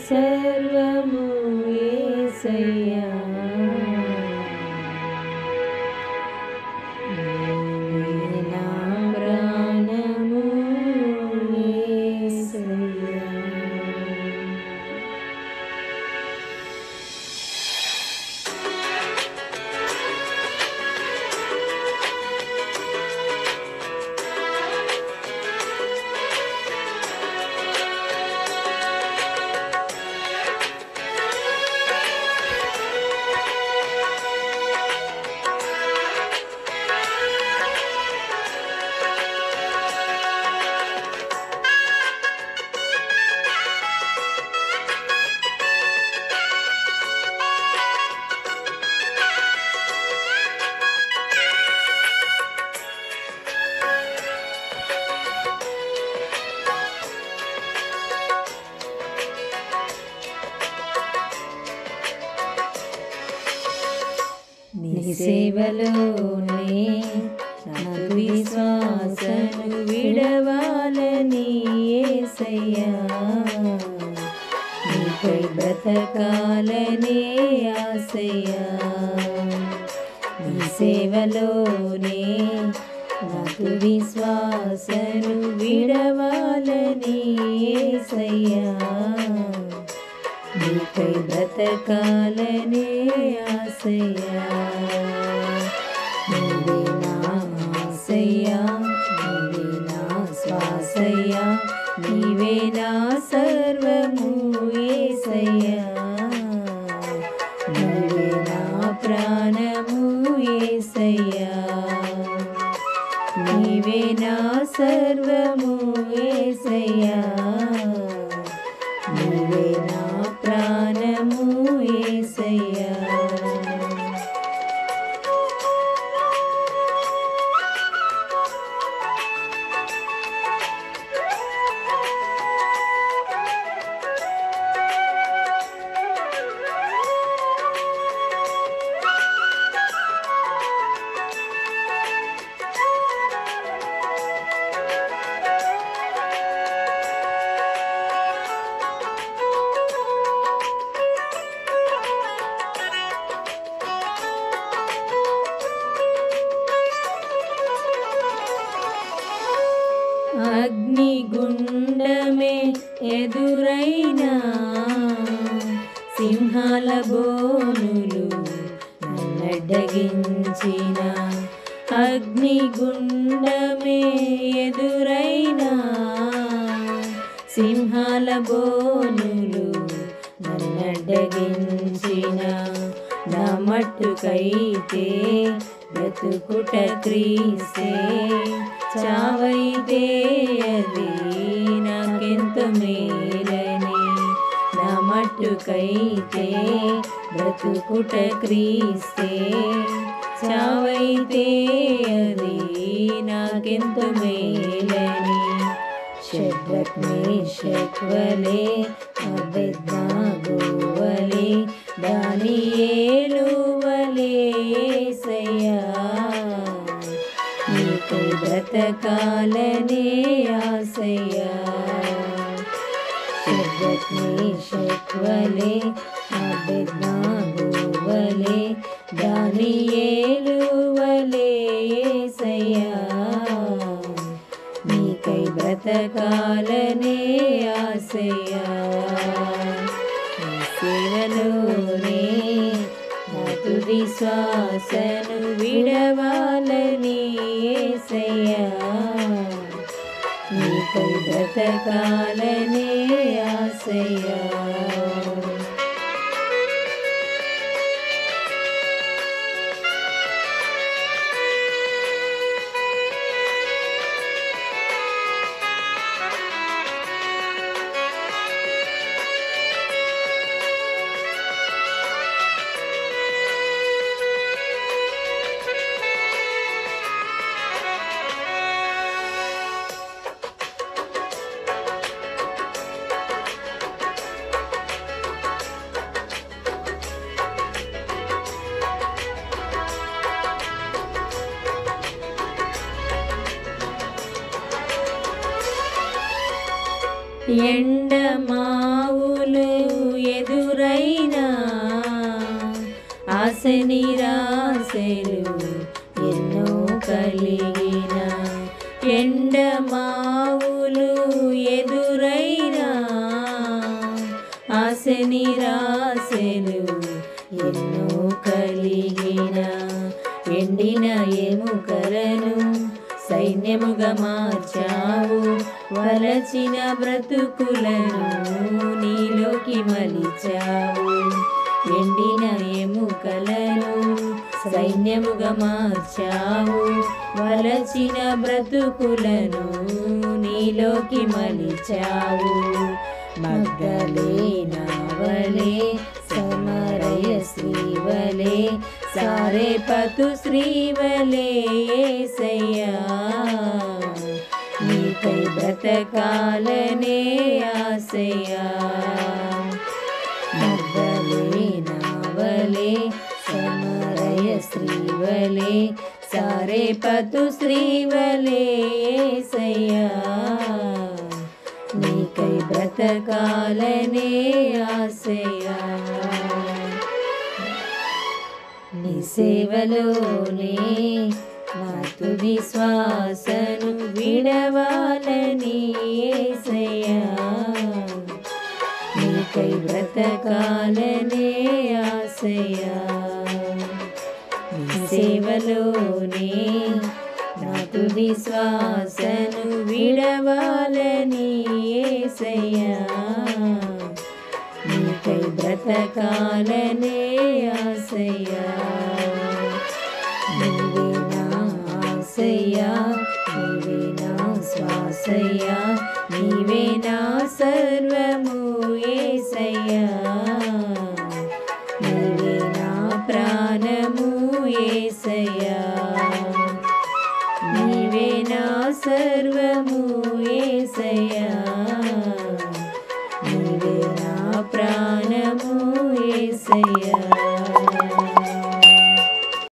సర్వము యేసయ్యా నీవే నా ప్రాణము యేసయ్యా నీ సేవలోనే నాకు విశ్వాసను విడవాలని ఏసయ్యా నీపై బ్రతకాలనే ఆశయ్యా నీ సేవలోనే నాకు విశ్వాసను విడవాలని ఏసయ్యా నీపై బ్రతకాలనే ఆశయ్యా నీవే నా ఆశయ్యా నీవే నా శ్వాసయ్యా నీవే నా సర్వము ఏసయ్యా నీవే నా ప్రాణము ఏసయ్యా నీవే నా సర్వము ఏసయ్యా నీవే నా ప్రాణము ఏసయ్యా అగ్నిగుండమే ఎదురైనా సింహాల బోనులు నన్నడ్డగించిన అగ్నిగుండమే ఎదురైనా సింహాల బోనులు నన్నడ్డగించిన నా మట్టుకైతే బ్రతుకుట క్రీస్తే చావైతే అది నాకెంత మేలని నా మట్టుకైతే బ్రతుకుట క్రీస్తే చావైతే అది నాకెంత మేలని షడ్రక్ మేషక్ వలే అబెద్నాగోవలే దానియేలు వలే యేసయ్యా నీకై బ్రతకాలనే ఆశయ్యా షడ్రక్ మేషక్ వలే అబెద్నాగోవలే దానియేలు వలే యేసయ్యా నీకై బ్రతకాలనే ఆశయ్యా నీ సేవలోనే నాకు విశ్వాసను విడవాలని ఏసయ్యా నీకై బ్రతకాలనే ఆశయ్యా ఎండమావులు ఎదురైనా ఆశ నిరాశలు ఎన్నో కలిగిన ఎండమావులు ఎదురైనా ఆశ నిరాశలు ఎన్నో కలిగిన ఎండిన ఎముకలను సైన్యముగా మార్చావు వలచిన బ్రతుకులను నీలోకి మలిచావు ఎండిన ఎముకలను సైన్యముగా మార్చావు వలచిన బ్రతుకులను నీలోకి మలిచావు మగ్గలేనావలే సమరయ శ్రీవలే సారే పతు శ్రీవలే ఏసయ్యా నీకై బ్రతకాలనే ఆశయ్యా మగ్గలేనావలే సమరయ శ్రీవలే సారే పతు శ్రీవలే ఏసయ్యా నీకై బ్రతకాలనే ఆశయా నీ సేవలోనే నా తుది శ్వాసను విడవాలని ఏసయ్యా నీకై బ్రతకాలనే ఆశయా నీ సేవలోనే నా తుది శ్వాసను విడవాలని ఏసయ్యా నీకై బ్రతకాలనే ఆశయ్యా నీవే నా ఆశయ్యా నీవే నా శ్వాసయ్యా నీవే నా సర్వము